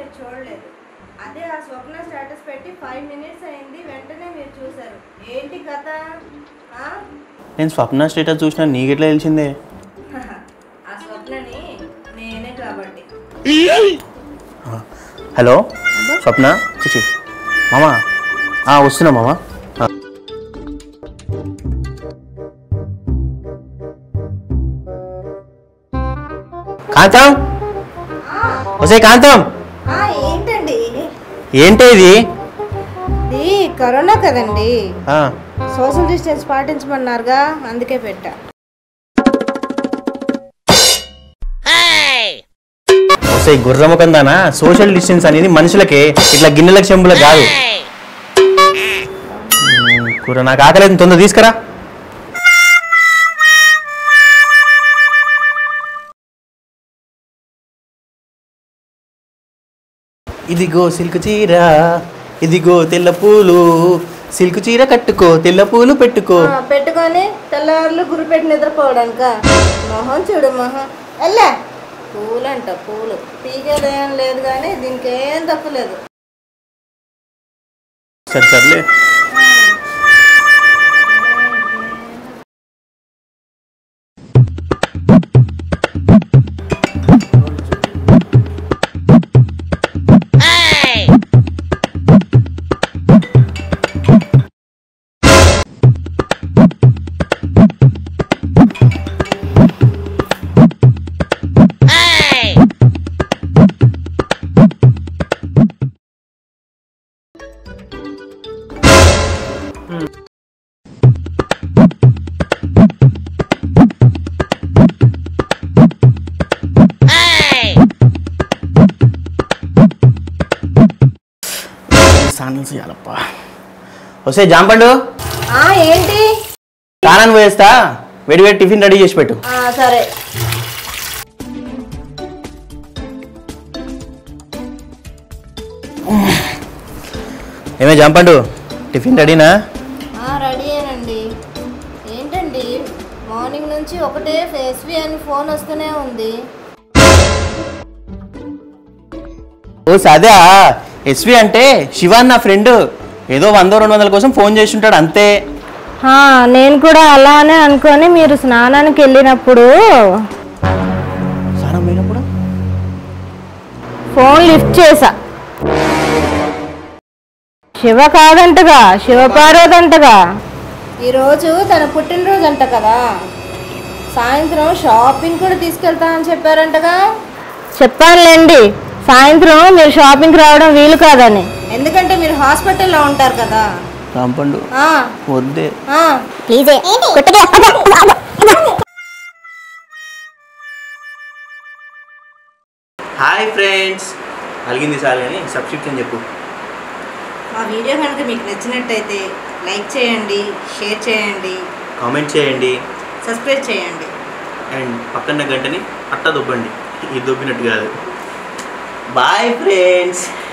మీరు చూడలేదు అదే ఆ స్వప్న స్టేటస్ పెట్టి ఫైవ్ మినిట్స్ అయింది వెంటనే మీరు చూసారు ఏంటి కథ ఆ? నేను స్వప్న స్టేటస్ చూసినా నీకెట్లా తెలిసిందే ఆ స్వప్నని నేనే కాబట్టి హలో స్వప్న చిచి మామా ఆ, వస్తున్నా మామా ఆ. కాంతం వసే కాంతం ఆ, ఏంటండి ఏంటి ఇది ఇది కరోనా కదండి ఆ, సోషల్ డిస్టెన్స్ పాటించమన్నారుగా అందుకే పెట్టా వసే గుర్రముఖం దానా సోషల్ డిస్టెన్స్ అనేది మనుషులకే ఇట్లా గిన్నెలకు చెంబులకు కాదు మ్మ్, కూర నాకు ఆకలేదు తొందర తీసుకురా ఇదిగో సిల్క్ చీర ఇదిగో తెల్ల పూలు సిల్క్ చీర కట్టుకో తెల్ల పూలు పెట్టుకో ఆ, పెట్టుకొని తెల్లవారులు గురి పెట్టి నిద్రపోవడానిక మొహం చూడు మొహం వెళ్ళా పూలు అంట పూలు పీకేది ఏం లేదు కానీ దీనికి ఏం తప్పలేదు సరే సర్లే సాండిల్స్ చేయాలప్పా వస్తే జాంపండు ఆ ఏంటి స్నానం పోయేస్తా వేడి వేడి టిఫిన్ రెడీ చేసి పెట్టు ఆ, సరే ఏమే జాంపండు టిఫిన్ రెడీనా ఆ, రెడీ అనండి ఏంటండి మార్నింగ్ నుంచి ఒకటే ఫేస్వి అని ఫోన్ వస్తూనే ఉంది ఓ సదా ఎస్వి అంటే శివాన్ నా ఫ్రెండ్ ఏదో వంద రెండు వందల కోసం ఫోన్ చేసి ఉంటాడు అంతే ఆ, నేను కూడా అలానే అనుకొని మీరు స్నానానికి వెళ్ళినప్పుడు స్నానం పోయినప్పుడు ఫోన్ లిఫ్ట్ చేసా శివ కాదంటగా శివ పార్వతంటగా ఈరోజు తన పుట్టినరోజు అంట కదా సాయంత్రం షాపింగ్ కూడా తీసుకెళ్తా అని చెప్పారంటగా చెప్పానులేండి సాయంత్రం మీరు షాపింగ్కి రావడం వీలు కాదని ఎందుకంటే మీరు హాస్పిటల్లో ఉంటారు కదా జాంపండు ఆ, వద్దే ఆ. ప్లీజే కొట్టగా హాయ్ ఫ్రెండ్స్ అలిగింది చాలు కానీ సబ్స్క్రిప్షన్ చెప్పు మా వీడియో కనుక మీకు నచ్చినట్టయితే లైక్ చేయండి షేర్ చేయండి కామెంట్ చేయండి సబ్స్క్రైబ్ చేయండి అండ్ పక్కన గంటని అట్ట దొబ్బండి ఇది దొబ్బినట్టు కాదు బాయ్ ఫ్రెండ్స్